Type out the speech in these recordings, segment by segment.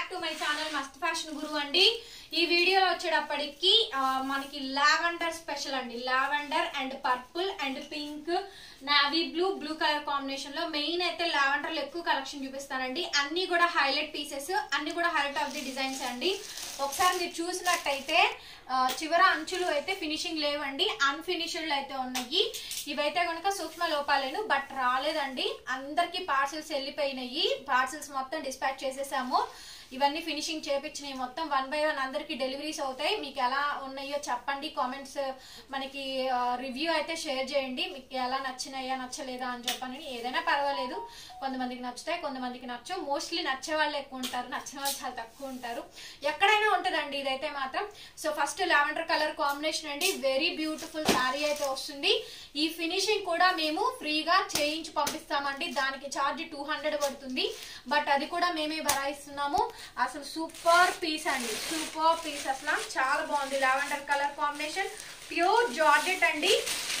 back to my channel Mast Fashion Guru అండి ఈ వీడియోలో వచ్చేటప్పటికి ఆ, మనకి లావెండర్ స్పెషల్ అండి lavender and purple and pink navy blue blue colour combination లో మెయిన్ అయితే లావెండర్ లో ఎక్కువ కలెక్షన్ చూపిస్తానండి అన్ని కూడా హైలైట్ పీసెస్ అన్ని కూడా హైలైట్ ఆఫ్ ది డిజైన్స్ అండి ఒకసారి మీరు చూసినట్టయితే ఆ, చివర అంచులు అయితే ఫినిషింగ్ లేవండి అన్ఫినిష్డ్ అయితే ఉన్నాయి ఇవైతే కనుక సూక్ష్మ లోపాలేను బట్ రాలేదండి అందరికి పార్సల్స్ వెళ్ళిపోయినాయి పార్సల్స్ మొత్తం డిస్పాచ్ చేసేసాము ఇవన్నీ ఫినిషింగ్ చేపించినాయి మొత్తం వన్ బై వన్ అందరికి డెలివరీస్ అవుతాయి మీకు ఎలా ఉన్నాయో చెప్పండి కామెంట్స్ మనకి రివ్యూ అయితే షేర్ చేయండి మీకు ఎలా నచ్చినాయా నచ్చలేదా అని చెప్పని ఏదైనా పర్వాలేదు కొంతమందికి నచ్చుతాయి కొంతమందికి నచ్చవు మోస్ట్లీ నచ్చే వాళ్ళు ఎక్కువ ఉంటారు నచ్చిన వాళ్ళు చాలా తక్కువ ఉంటారు ఎక్కడైనా ఉంటుందండి ఇదైతే మాత్రం so first lavender colour combination అండి వెరీ బ్యూటిఫుల్ శారీ అయితే వస్తుంది ఈ ఫినిషింగ్ కూడా మేము ఫ్రీగా చేయించి పంపిస్తామండి దానికి ఛార్జ్ టూ హండ్రెడ్ పడుతుంది బట్ అది కూడా మేమే భరాయిస్తున్నాము అసలు సూపర్ పీస్ అండి సూపర్ పీస్ అసలు చాలా బాగుంది lavender colour combination pure georgette అండి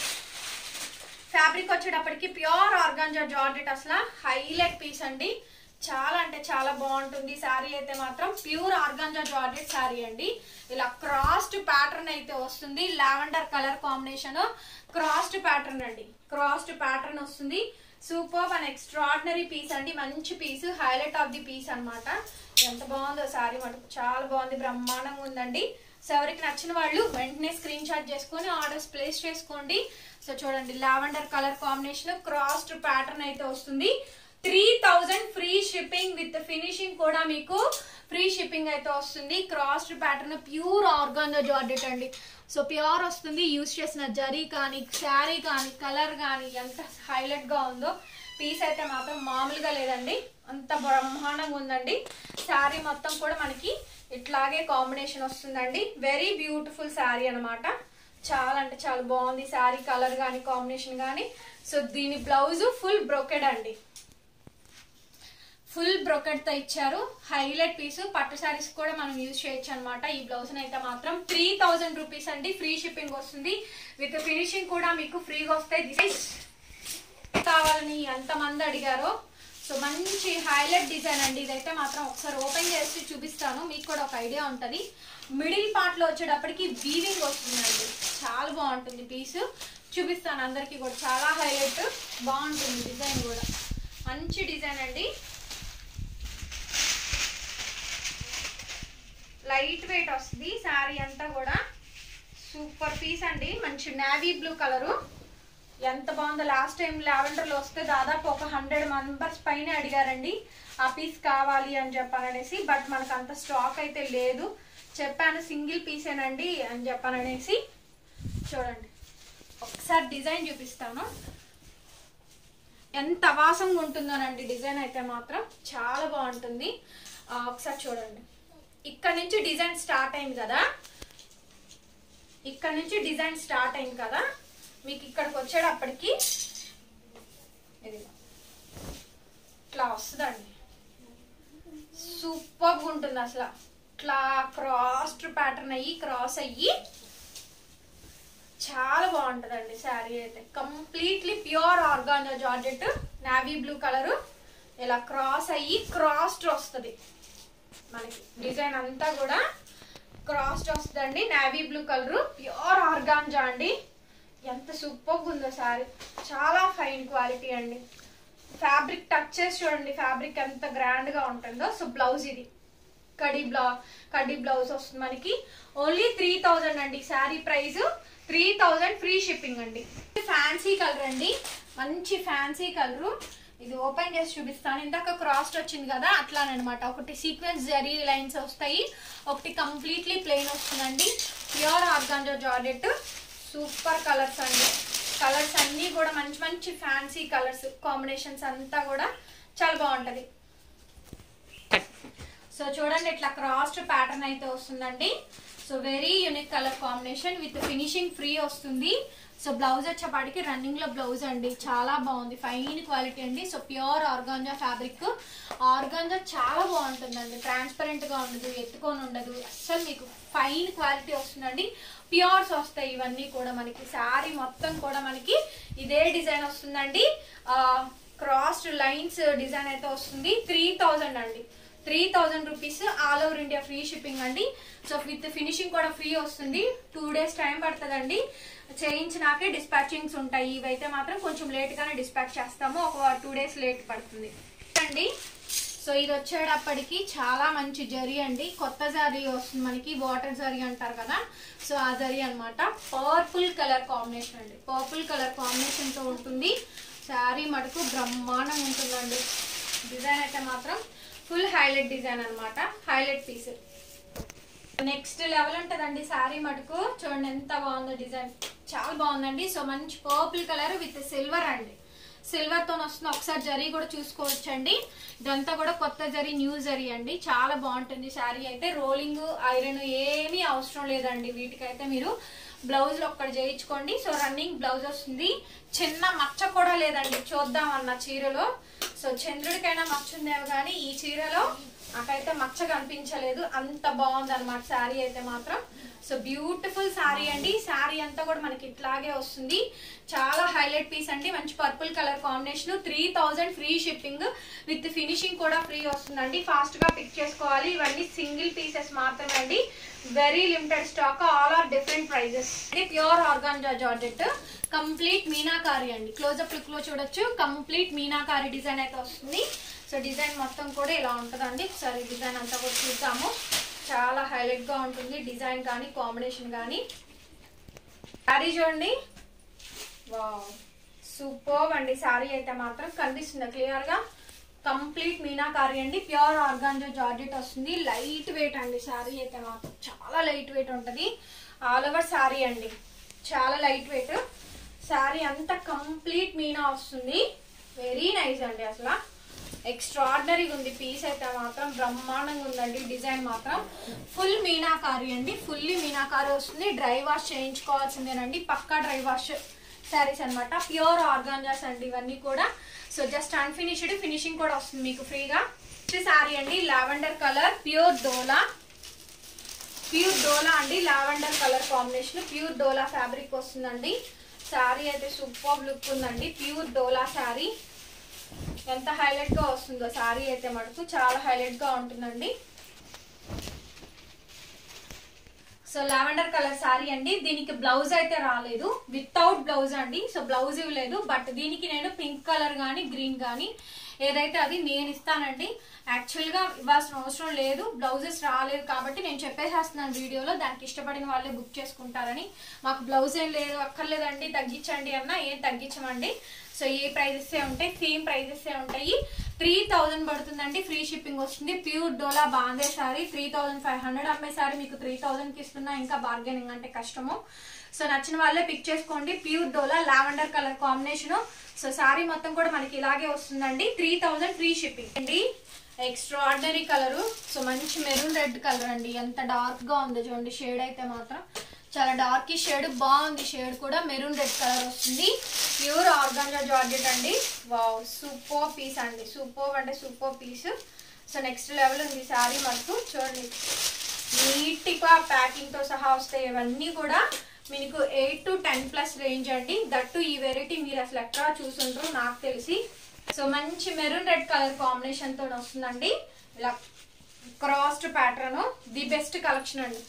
ఫ్యాబ్రిక్ వచ్చేటప్పటికి ప్యూర్ ఆర్గాంజా జార్జెట్ అసలు హైలైట్ పీస్ అండి చాలా అంటే చాలా బాగుంటుంది శారీ అయితే మాత్రం ప్యూర్ ఆర్గాంజా జార్జెట్ శారీ అండి ఇలా క్రాస్డ్ ప్యాటర్న్ అయితే వస్తుంది lavender colour combination crossed pattern అండి క్రాస్డ్ ప్యాటర్న్ వస్తుంది సూపర్ అండ్ ఎక్స్ట్రాడినరీ పీస్ అండి మంచి piece highlight of the piece అన్నమాట ఎంత బాగుందో శారీ మటుకు చాలా బాగుంది బ్రహ్మాండంగా ఉందండి సో ఎవరికి నచ్చిన వాళ్ళు వెంటనే స్క్రీన్ షాట్ చేసుకొని ఆర్డర్స్ ప్లేస్ చేసుకోండి సో చూడండి lavender colour combination crossed pattern అయితే వస్తుంది three thousand free shipping with finishing కూడా మీకు ఫ్రీ షిప్పింగ్ అయితే వస్తుంది crossed pattern pure organza georgette అండి సో ప్యూర్ వస్తుంది యూస్ చేసిన జరీ కానీ శారీ కానీ కలర్ కానీ ఎంత హైలైట్ గా ఉందో పీస్ అయితే మాత్రం మామూలుగా లేదండి అంత బ్రహ్మాండంగా ఉందండి శారీ మొత్తం కూడా మనకి ఇట్లాగే కాంబినేషన్ వస్తుందండి వెరీ బ్యూటిఫుల్ శారీ అన్నమాట చాలా అంటే చాలా బాగుంది శారీ కలర్ కానీ కాంబినేషన్ కానీ సో దీని బ్లౌజ్ ఫుల్ బ్రోకెడ్ అండి ఫుల్ బ్రొకెట్ తో ఇచ్చారు హైలైట్ పీస్ పట్టు శారీస్ కూడా మనం యూజ్ చేయొచ్చు అనమాట ఈ బ్లౌజ్ అయితే మాత్రం త్రీ థౌజండ్ రూపీస్ అండి ఫ్రీ షిప్పింగ్ వస్తుంది విత్ ఫినిషింగ్ కూడా మీకు ఫ్రీగా వస్తాయి దిస్ కావాలని ఎంతమంది అడిగారో సో మంచి హైలైట్ డిజైన్ అండి ఇదైతే మాత్రం ఒకసారి ఓపెన్ చేసి చూపిస్తాను మీకు కూడా ఒక ఐడియా ఉంటుంది మిడిల్ పార్ట్ లో వచ్చేటప్పటికి వీవింగ్ వస్తుందండి చాలా బాగుంటుంది పీస్ చూపిస్తాను అందరికి కూడా చాలా హైలైట్ బాగుంటుంది డిజైన్ కూడా మంచి డిజైన్ అండి లైట్ వెయిట్ వస్తుంది శారీ అంతా కూడా సూపర్ పీస్ అండి మంచి నావీ బ్లూ కలరు ఎంత బాగుందో లాస్ట్ టైం లావెండర్లో వస్తే దాదాపు ఒక హండ్రెడ్ మెంబర్స్ పైన అడిగారండి ఆ పీస్ కావాలి అని చెప్పాననేసి బట్ మనకు అంత స్టాక్ అయితే లేదు చెప్పాను సింగిల్ పీసేనండి అని చెప్పాననేసి చూడండి ఒకసారి డిజైన్ చూపిస్తాను ఎంత అవాసంగా ఉంటుందోనండి డిజైన్ అయితే మాత్రం చాలా బాగుంటుంది ఆ, ఒకసారి చూడండి ఇక్కడ నుంచి డిజైన్ స్టార్ట్ అయింది కదా ఇక్కడ నుంచి డిజైన్ స్టార్ట్ అయింది కదా మీకు ఇక్కడికి వచ్చేటప్పటికి ఇది ఇట్లా వస్తుందండి సూపర్గా ఉంటుంది అసలు ఇట్లా క్రాస్డ్ ప్యాటర్న్ అయ్యి క్రాస్ అయ్యి చాలా బాగుంటుందండి శారీ అయితే completely pure organza georgette navy blue colour ఇలా క్రాస్ అయ్యి క్రాస్డ్ వస్తుంది మనకి డిజైన్ అంతా కూడా క్రాస్డ్ వస్తుందండి navy blue colour pure organza అండి ఎంత సూపర్గా ఉందో శారీ చాలా ఫైన్ క్వాలిటీ అండి ఫ్యాబ్రిక్ టచ్ చేసి చూడండి ఫ్యాబ్రిక్ ఎంత గ్రాండ్ గా ఉంటుందో సో బ్లౌజ్ ఇది కడి బ్లౌ కడి బ్లౌజ్ వస్తుంది మనకి ఓన్లీ త్రీ థౌజండ్ అండి sari price three thousand free shipping అండి ఫ్యాన్సీ కలర్ అండి మంచి ఫ్యాన్సీ కలర్ ఇది ఓపెన్ చేసి చూపిస్తాను ఇందాక క్రాస్ట్ వచ్చింది కదా అట్లానమాట ఒకటి సీక్వెన్స్ జరీ లైన్స్ వస్తాయి ఒకటి కంప్లీట్లీ ప్లెయిన్ వస్తుందండి pure organza georgette super colours అండి కలర్స్ అన్నీ కూడా మంచి మంచి ఫ్యాన్సీ కలర్స్ కాంబినేషన్స్ అంతా కూడా చాలా బాగుంటది సో చూడండి ఇట్లా క్రాస్డ్ ప్యాటర్న్ అయితే వస్తుందండి so very unique colour combination with finishing free వస్తుంది సో బ్లౌజ్ వచ్చేపాటికి రన్నింగ్ లో బ్లౌజ్ అండి చాలా బాగుంది ఫైన్ క్వాలిటీ అండి so pure organza fabric organza చాలా బాగుంటుందండి ట్రాన్స్పరెంట్ గా ఉండదు ఎత్తుకొని ఉండదు అస్సలు మీకు ఫైన్ క్వాలిటీ వస్తుందండి ప్యూర్స్ వస్తాయి ఇవన్నీ కూడా మనకి శారీ మొత్తం కూడా మనకి ఇదే డిజైన్ వస్తుందండి క్రాస్డ్ లైన్స్ డిజైన్ అయితే వస్తుంది త్రీ థౌజండ్ అండి three thousand rupees all over India free shipping అండి సో విత్ ఫినిషింగ్ కూడా ఫ్రీ వస్తుంది టూ డేస్ టైం పడుతుందండి చేయించినాకే డిస్పాచింగ్స్ ఉంటాయి ఇవైతే మాత్రం కొంచెం లేట్ గానే డిస్పాచ్ చేస్తాము ఒక టూ డేస్ లేట్ పడుతుంది అండి సో ఇది వచ్చేటప్పటికి చాలా మంచి జరీ అండి కొత్త జరీ వస్తుంది మనకి వాటర్ జరీ అంటారు కదా సో ఆ జరీ అనమాట పర్పుల్ కలర్ కాంబినేషన్ అండి పర్పుల్ కలర్ కాంబినేషన్ తో ఉంటుంది శారీ మటుకు బ్రహ్మాండంగా ఉంటుందండి డిజైన్ అయితే మాత్రం ఫుల్ హైలైట్ డిజైన్ అన్నమాట హైలైట్ పీస్ నెక్స్ట్ లెవెల్ ఉంటదండి శారీ మటుకు చూడండి ఎంత బాగుందో డిజైన్ చాలా బాగుందండి సో మంచి పర్పుల్ కలర్ విత్ సిల్వర్ అండి సిల్వర్ తో వస్తుంది ఒకసారి జరీ కూడా చూసుకోవచ్చండి ఇదంతా కూడా కొత్త జరీ న్యూ జరీ అండి చాలా బాగుంటుంది శారీ అయితే రోలింగ్ ఐరన్ ఏమీ అవసరం లేదండి వీటికైతే మీరు బ్లౌజ్ లో ఒక్కడ చేయించుకోండి సో రన్నింగ్ బ్లౌజ్ వస్తుంది చిన్న మచ్చ కూడా లేదండి చూద్దాం అన్న చీరలో సో చంద్రుడికైనా మచ్చ ఉందేమో కానీ ఈ చీరలో నాకైతే మచ్చ కనిపించలేదు అంత బాగుంది అనమాట శారీ అయితే మాత్రం సో బ్యూటిఫుల్ శారీ అండి శారీ అంతా కూడా మనకి ఇట్లాగే వస్తుంది చాలా హైలైట్ పీస్ అండి మంచి purple colour combination three thousand free shipping with finishing కూడా ఫ్రీ వస్తుందండి ఫాస్ట్ గా పిక్ చేసుకోవాలి ఇవన్నీ సింగిల్ పీసెస్ మాత్రమే అండి very limited stock all are different prices ఇది pure organza georgette complete meenakari అండి క్లోజ్అప్ లుక్ లో చూడొచ్చు కంప్లీట్ మీనాకారి డిజైన్ అయితే వస్తుంది సో డిజైన్ మొత్తం కూడా ఇలా ఉంటుందండి ఒకసారి డిజైన్ అంతా కూడా చూద్దాము చాలా హైలైట్ గా ఉంటుంది డిజైన్ కానీ కాంబినేషన్ కానీ శారీ చూడండి సూపర్ అండి శారీ అయితే మాత్రం కనిపిస్తుంది క్లియర్ గా కంప్లీట్ మీనాకారి అండి ప్యూర్ ఆర్గాంజో జార్జెట్ వస్తుంది లైట్ వెయిట్ అండి శారీ అయితే మాత్రం చాలా లైట్ వెయిట్ ఉంటుంది ఆల్ ఓవర్ శారీ అండి చాలా లైట్ వెయిట్ శారీ అంతా కంప్లీట్ మీనా వస్తుంది వెరీ నైస్ అండి అసలు ఎక్స్ట్రాడినరీగా ఉంది పీస్ అయితే మాత్రం బ్రహ్మాండంగా ఉందండి డిజైన్ మాత్రం ఫుల్ మీనాకారి అండి ఫుల్లీ మీనాకారి వస్తుంది డ్రై వాష్ చేయించుకోవాల్సిందేనండి పక్కా డ్రై వాష్ శారీస్ అన్నమాట ప్యూర్ ఆర్గాంజాస్ అండి ఇవన్నీ కూడా సో జస్ట్ అన్ఫినిష్డ్ ఫినిషింగ్ కూడా వస్తుంది మీకు ఫ్రీగా శారీ అండి lavender colour pure dola pure dola అండి lavender colour combination pure dola fabric వస్తుందండి శారీ అయితే సూపర్ లుక్ ఉందండి ప్యూర్ డోలా శారీ ఎంత హైలైట్ గా వస్తుందో శారీ అయితే మటుకు చాలా హైలైట్ గా ఉంటుందండి సో లావెండర్ కలర్ శారీ అండి దీనికి బ్లౌజ్ అయితే రాలేదు వితౌట్ బ్లౌజ్ అండి సో బ్లౌజ్ ఇవ్వలేదు బట్ దీనికి నేను పింక్ కలర్ కానీ గ్రీన్ కానీ ఏదైతే అది నేను ఇస్తానండి యాక్చువల్ గా ఇవ్వాల్సిన అవసరం లేదు బ్లౌజెస్ రాలేదు కాబట్టి నేను చెప్పేసేస్తున్నాను వీడియోలో దానికి ఇష్టపడిన వాళ్ళే బుక్ చేసుకుంటారని మాకు బ్లౌజ్ ఏం లేదు అక్కర్లేదండి తగ్గించండి అన్న ఏం తగ్గించమండి సో ఏ ప్రైజెస్ ఉంటాయి సేమ్ ప్రైజెస్ ఉంటాయి త్రీ థౌజండ్ పడుతుందండి ఫ్రీ షిప్పింగ్ వస్తుంది ప్యూర్ డోలా బాందే sari three thousand five hundred అమ్మే సారీ మీకు త్రీ థౌజండ్ కి ఇస్తున్నా ఇంకా బార్గెనింగ్ అంటే కష్టము సో నచ్చిన వాళ్ళే పిక్ చేసుకోండి pure dola lavender colour combination so sari మొత్తం కూడా మనకి ఇలాగే వస్తుందండి త్రీ థౌజండ్ ఫ్రీ షిప్పింగ్ అండి ఎక్స్ట్రా ఆర్డినరీ కలర్ సో మంచి మెరూన్ రెడ్ కలర్ అండి ఎంత డార్క్ గా ఉందో చూడండి షేడ్ అయితే మాత్రం చాలా డార్క్ షేడ్ బాగుంది షేడ్ కూడా మెరూన్ రెడ్ కలర్ వస్తుంది ప్యూర్ ఆర్గాంజా జార్జెట్ అండి వావ్ సూపర్ పీస్ అండి సూపర్ అంటే super piece so next level ఉంది శారీ మనకు చూడండి నీట్గా ప్యాకింగ్ తో సహా వస్తాయి ఇవన్నీ కూడా మీకు eight to ten plus range అండి దట్టు ఈ వెరైటీ మీరు అసలు ఎక్కడ చూసుంటారు నాకు తెలిసి సో మంచి మెరూన్ రెడ్ కలర్ కాంబినేషన్ తో వస్తుందండి ఇలా crossed pattern the best collection అండి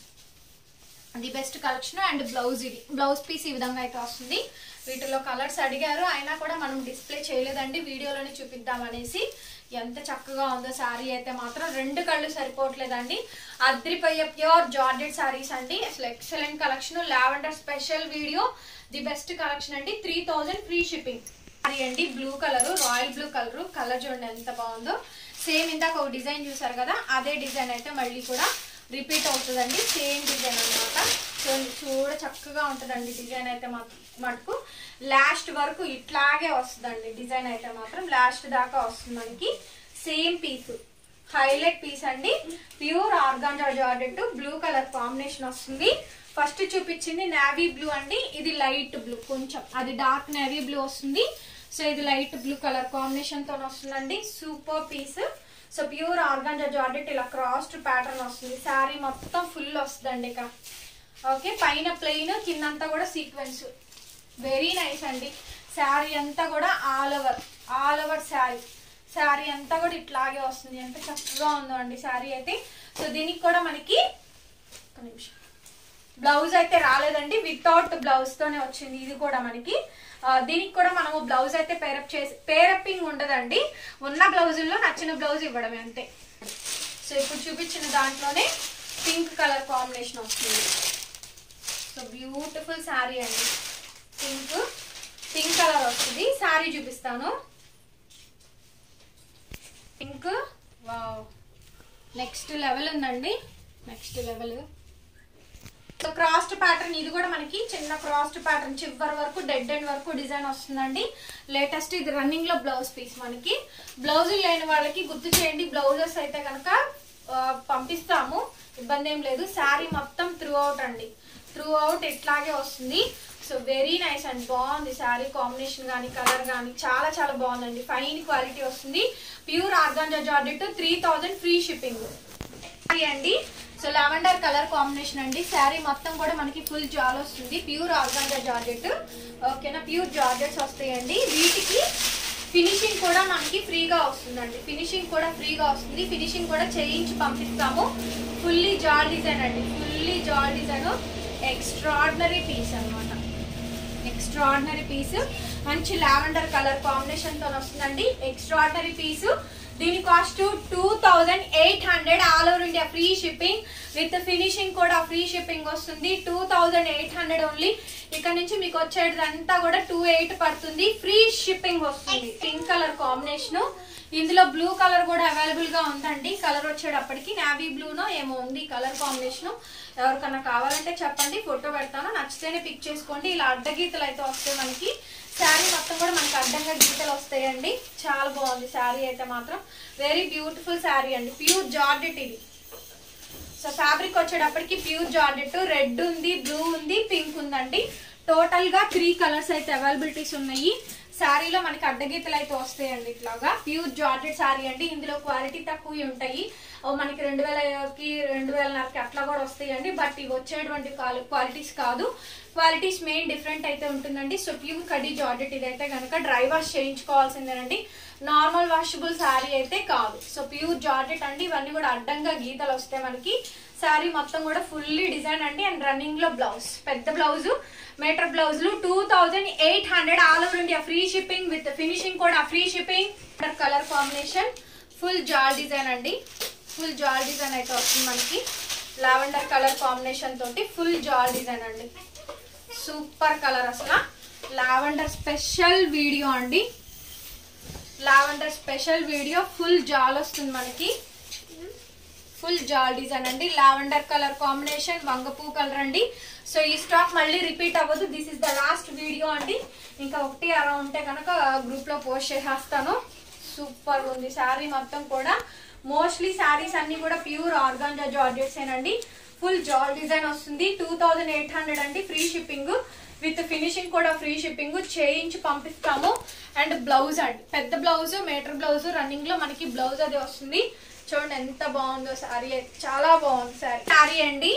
the best collection and blouse ఇది బ్లౌజ్ పీస్ ఈ విధంగా అయితే వస్తుంది వీటిలో కలర్స్ అడిగారు అయినా కూడా మనం డిస్ప్లే చేయలేదండి వీడియోలోనే చూపిద్దాం అనేసి ఎంత చక్కగా ఉందో శారీ అయితే మాత్రం రెండు కళ్ళు సరిపోవట్లేదండి అద్రిపోయే ప్యూర్ జార్జెట్ శారీస్ అండి అసలు excellent collection lavender special video the best collection అండి three thousand free shipping sari అండి blue colour royal blue colour colour చూడండి ఎంత బాగుందో సేమ్ ఇందాక ఒక డిజైన్ చూసారు కదా అదే డిజైన్ అయితే మళ్ళీ కూడా రిపీట్ అవుతుందండి సేమ్ డిజైన్ అనమాట సో చూడ చక్కగా ఉంటుందండి డిజైన్ అయితే మటుకు లాస్ట్ వరకు ఇట్లాగే వస్తుందండి డిజైన్ అయితే మాత్రం లాస్ట్ దాకా వస్తుంది మనకి సేమ్ పీస్ హైలైట్ పీస్ అండి pure organza georgette blue colour combination వస్తుంది ఫస్ట్ చూపించింది నావీ బ్లూ అండి ఇది లైట్ బ్లూ కొంచెం అది డార్క్ నేవీ బ్లూ వస్తుంది సో ఇది లైట్ బ్లూ కలర్ కాంబినేషన్ తో వస్తుందండి super piece so pure organza georgette ఇలా క్రాస్డ్ ప్యాటర్న్ వస్తుంది శారీ మొత్తం ఫుల్ వస్తుందండి ఇక ఓకే పైన ప్లెయిన్ కిందంతా కూడా సీక్వెన్స్ వెరీ నైస్ అండి శారీ అంతా కూడా all over all over sari sari అంతా కూడా ఇట్లాగే వస్తుంది ఎంత చక్కగా ఉందో అండి శారీ అయితే సో దీనికి కూడా మనకి ఒక నిమిషం బ్లౌజ్ అయితే రాలేదండి వితౌట్ బ్లౌజ్ తోనే వచ్చింది ఇది కూడా మనకి ఆ, దీనికి కూడా మనము బ్లౌజ్ అయితే పేరప్ చేసి పేరప్పింగ్ ఉండదండి ఉన్న బ్లౌజుల్లో నచ్చిన బ్లౌజ్ ఇవ్వడమే అంతే సో ఇప్పుడు చూపించిన దాంట్లోనే పింక్ కలర్ కాంబినేషన్ వస్తుంది సో బ్యూటిఫుల్ శారీ అండి పింక్ పింక్ కలర్ వస్తుంది శారీ చూపిస్తాను పింక్ వావ్ నెక్స్ట్ లెవెల్ ఉందండి next level so crossed pattern ఇది కూడా మనకి చిన్న క్రాస్డ్ ప్యాటర్న్ చివరి వరకు డెడ్ ఎండ్ వరకు డిజైన్ వస్తుందండి లేటెస్ట్ ఇది రన్నింగ్ లో బ్లౌజ్ పీస్ మనకి బ్లౌజ్ లేని వాళ్ళకి గుర్తు చేయండి బ్లౌజెస్ అయితే కనుక పంపిస్తాము ఇబ్బంది ఏం లేదు శారీ మొత్తం త్రూ అవుట్ అండి త్రూ అవుట్ ఇట్లాగే వస్తుంది సో వెరీ నైస్ అండ్ బాగుంది శారీ కాంబినేషన్ కానీ కలర్ కానీ చాలా చాలా బాగుందండి ఫైన్ క్వాలిటీ వస్తుంది pure organza georgette three thousand free shipping sari అండి సో లావెండర్ కలర్ కాంబినేషన్ అండి శారీ మొత్తం కూడా మనకి ఫుల్ జాల్ వస్తుంది ప్యూర్ ఆర్గాంజా జార్జెట్ ఓకేనా ప్యూర్ జార్జెట్స్ వస్తాయండి వీటికి ఫినిషింగ్ కూడా మనకి ఫ్రీగా వస్తుందండి ఫినిషింగ్ కూడా ఫ్రీగా వస్తుంది ఫినిషింగ్ కూడా చేయించి పంపిస్తాము ఫుల్లీ జాల్ డిజైన్ అండి fully jaal design extraordinary piece అన్నమాట ఎక్స్ట్రాడినరీ పీస్ మంచి లావెండర్ కలర్ కాంబినేషన్ తో వస్తుందండి ఎక్స్ట్రాడినరీ పీస్ దీని cost two thousand eight hundred all over India free shipping with finishing కూడా ఫ్రీ షిప్పింగ్ వస్తుంది two thousand eight hundred only ఇక్కడ నుంచి మీకు వచ్చేదంతా కూడా టూ ఎయిట్ పడుతుంది ఫ్రీ షిప్పింగ్ వస్తుంది పింక్ కలర్ కాంబినేషన్ ఇందులో బ్లూ కలర్ కూడా అవైలబుల్ గా ఉందండి కలర్ వచ్చేటప్పటికి నావీ బ్లూనో ఏమో ఉంది కలర్ కాంబినేషన్ ఎవరికన్నా కావాలంటే చెప్పండి ఫోటో పెడతాను నచ్చితేనే పిక్ చేసుకోండి ఇలా అడ్డగీతలు అయితే వస్తాయి మనకి శారీ మొత్తం కూడా మనకి అడ్డంగా గీతలు వస్తాయండి చాలా బాగుంది శారీ అయితే మాత్రం వెరీ బ్యూటిఫుల్ శారీ అండి ప్యూర్ జార్జెట్ ఇది సో ఫ్యాబ్రిక్ వచ్చేటప్పటికి ప్యూర్ జార్జెట్ రెడ్ ఉంది బ్లూ ఉంది పింక్ ఉందండి టోటల్ గా త్రీ కలర్స్ అయితే అవైలబిలిటీస్ ఉన్నాయి శారీలో మనకి అడ్డగీతలు అయితే వస్తాయండి ఇట్లాగా ప్యూర్ జార్జెట్ శారీ అండి ఇందులో క్వాలిటీ తక్కువ ఉంటాయి ఓ మనకి రెండు వేలకి రెండు వేలన్నరకి అట్లా కూడా వస్తాయండి బట్ ఇవి వచ్చేటువంటి క్వాలిటీస్ కాదు క్వాలిటీస్ మెయిన్ డిఫరెంట్ అయితే ఉంటుందండి సో ప్యూర్ కడ్డీ జార్జెట్ ఇదైతే కనుక డ్రై వాష్ చేయించుకోవాల్సిందేనండి నార్మల్ వాషబుల్ శారీ అయితే కాదు సో ప్యూర్ జార్జెట్ అండి ఇవన్నీ కూడా అడ్డంగా గీతలు వస్తాయి మనకి శారీ మొత్తం కూడా ఫుల్లీ డిజైన్ అండి అండ్ రన్నింగ్ లో బ్లౌజ్ పెద్ద బ్లౌజ్ మీటర్ బ్లౌజులు two thousand eight hundred all over India free shipping with finishing కూడా free shipping colour combination full jaal design అండి ఫుల్ జాల్ డిజైన్ అయితే వస్తుంది మనకి లావెండర్ కలర్ కాంబినేషన్ తోటి ఫుల్ జాల్ డిజైన్ అండి సూపర్ కలర్ అసలు లావెండర్ స్పెషల్ వీడియో అండి lavender special video full jaal వస్తుంది మనకి ఫుల్ జాల్ డిజైన్ అండి లావెండర్ కలర్ కాంబినేషన్ వంగపూ కలర్ అండి సో ఈ స్టాక్ మళ్ళీ రిపీట్ అవ్వదు this is the last video అండి ఇంకా ఒకటి అలా ఉంటే కనుక గ్రూప్ లో పోస్ట్ చేసేస్తాను సూపర్ ఉంది శారీ మొత్తం కూడా మోస్ట్లీ శారీస్ అన్ని కూడా ప్యూర్ ఆర్గాంజా జార్జెట్స్ ఏనండి ఫుల్ జాల్ డిజైన్ వస్తుంది టూ థౌజండ్ ఎయిట్ హండ్రెడ్ అండి ఫ్రీ షిప్పింగ్ విత్ ఫినిషింగ్ కూడా ఫ్రీ షిప్పింగ్ చేయించి పంపిస్తాము అండ్ బ్లౌజ్ అండి పెద్ద బ్లౌజ్ మీటర్ బ్లౌజ్ రన్నింగ్ లో మనకి బ్లౌజ్ అది వస్తుంది చూడండి ఎంత బాగుందో శారీ అయితే చాలా బాగుంది శారీ శారీ అండి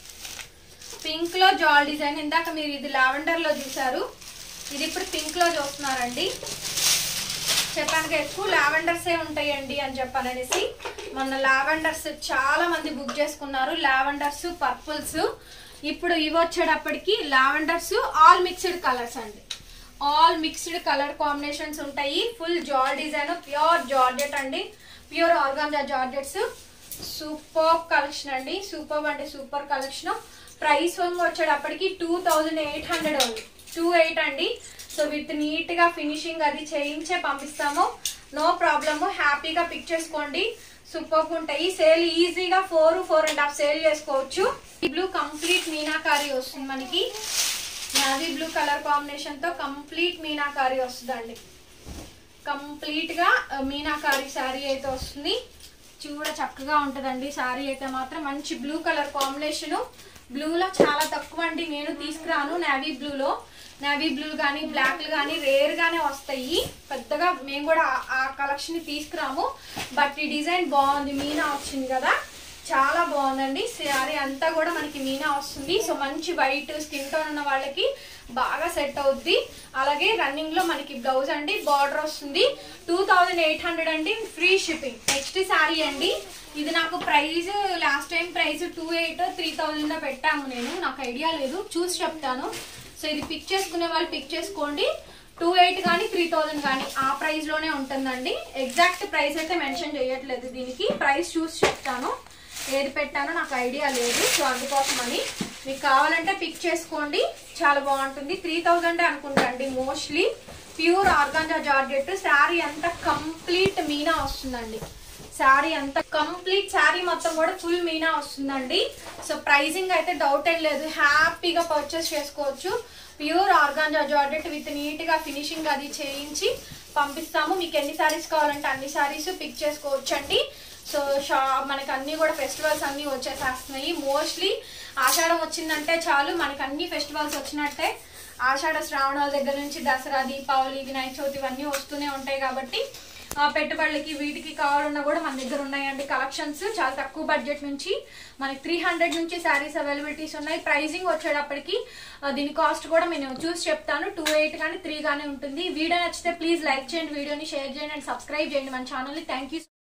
పింక్ లో జాల్ డిజైన్ ఇందాక మీరు ఇది లావెండర్ లో చూసారు ఇది ఇప్పుడు పింక్ లో చూస్తున్నారండి చెప్పాను కదా, ఎక్కువ లావెండర్సే ఉంటాయండి అని చెప్పాననేసి మొన్న లావెండర్స్ చాలా మంది బుక్ చేసుకున్నారు లావెండర్స్ పర్పుల్స్ ఇప్పుడు ఇవి వచ్చేటప్పటికి లావెండర్స్ ఆల్ మిక్స్డ్ కలర్స్ అండి ఆల్ మిక్స్డ్ కలర్ కాంబినేషన్స్ ఉంటాయి full jaal design pure georgette అండి pure organza georgettes super collection అండి సూపర్ అంటే సూపర్ కలెక్షన్ ప్రైస్ వచ్చేటప్పటికి టూ థౌజండ్ ఎయిట్ హండ్రెడ్ ఉంది టూ ఎయిట్ అండి సో విత్ నీట్ గా ఫినిషింగ్ అది చేయించే పంపిస్తాము నో ప్రాబ్లమ్ హ్యాపీగా పిక్ చేసుకోండి సూపర్ ఉంటాయి సేల్ ఈజీగా four four and half sale చేసుకోవచ్చు ఈ బ్లూ కంప్లీట్ మీనాకారి వస్తుంది మనకి నావీ బ్లూ కలర్ కాంబినేషన్ తో కంప్లీట్ మీనాకారి వస్తుందండి కంప్లీట్ గా ఆ, మీనాకారి శారీ అయితే వస్తుంది చూడ చక్కగా ఉంటదండి శారీ అయితే మాత్రం మంచి బ్లూ కలర్ కాంబినేషన్ బ్లూలో చాలా తక్కువ అండి నేను తీసుకురాను నావీ బ్లూలో నావీ బ్లూ కానీ బ్లాక్లు కానీ రేర్ గానే వస్తాయి పెద్దగా మేము కూడా ఆ- ఆ కలెక్షన్ తీసుకురాము బట్ ఈ డిజైన్ బాగుంది మీనా వచ్చింది కదా చాలా బాగుందండి శారీ అంతా కూడా మనకి మీనా వస్తుంది సో మంచి వైట్ స్కిన్ టోన్ ఉన్న వాళ్ళకి బాగా సెట్ అవుద్ది అలాగే రన్నింగ్ లో మనకి బ్లౌజ్ అండి బార్డర్ వస్తుంది టూ థౌజండ్ ఎయిట్ హండ్రెడ్ అండి ఫ్రీ షిప్పింగ్ నెక్స్ట్ శారీ అండి ఇది నాకు price last time price two eight three thousand పెట్టాము నేను నాకు ఐడియా లేదు చూసి చెప్తాను సో ఇది పిక్ చేసుకునే వాళ్ళు పిక్ చేసుకోండి టూ ఎయిట్ కానీ త్రీ థౌజండ్ కానీ ఆ ప్రైస్ లోనే ఉంటుందండి ఎగ్జాక్ట్ ప్రైస్ అయితే మెన్షన్ చేయట్లేదు దీనికి ప్రైస్ చూసి చెప్తాను ఏది పెట్టానో నాకు ఐడియా లేదు సో అందుకోసమని మీకు కావాలంటే పిక్ చేసుకోండి చాలా బాగుంటుంది త్రీ థౌజండ్ అనుకుంటా అండి mostly pure organza georgette sari అంతా కంప్లీట్ మీనా వస్తుందండి శారీ అంతా కంప్లీట్ శారీ మొత్తం కూడా ఫుల్ మీనా వస్తుందండి సో ప్రైసింగ్ అయితే డౌట్ ఏం లేదు హ్యాపీగా పర్చేస్ చేసుకోవచ్చు pure organza georgette with neat గా ఫినిషింగ్ అది చేయించి పంపిస్తాము మీకు ఎన్ని శారీస్ కావాలంటే అన్ని శారీస్ పిక్ చేసుకోవచ్చండి సో షా మనకి అన్ని కూడా ఫెస్టివల్స్ అన్ని వచ్చేసేస్తున్నాయి మోస్ట్లీ ఆషాఢం వచ్చిందంటే చాలు మనకి అన్ని ఫెస్టివల్స్ వచ్చినట్టే ఆషాఢ శ్రావణాల దగ్గర నుంచి దసరా దీపావళి వినాయక చవితి ఇవన్నీ వస్తూనే ఉంటాయి కాబట్టి ఆ, పెట్టుబడులకి వీటికి కావాలన్నా కూడా మన దగ్గర ఉన్నాయండి కలెక్షన్స్ చాలా తక్కువ బడ్జెట్ నుంచి మనకి త్రీ హండ్రెడ్ నుంచి శారీస్ అవైలబిలిటీస్ ఉన్నాయి ప్రైజింగ్ వచ్చేటప్పటికి ఆ, దీని కాస్ట్ కూడా నేను చూసి చెప్తాను టూ ఎయిట్ కానీ త్రీ కానీ ఉంటుంది వీడియో నచ్చితే ప్లీజ్ లైక్ చేయండి వీడియోని షేర్ చేయండి అండ్ సబ్స్క్రైబ్ చేయండి మన ఛానల్ని థ్యాంక్ యూ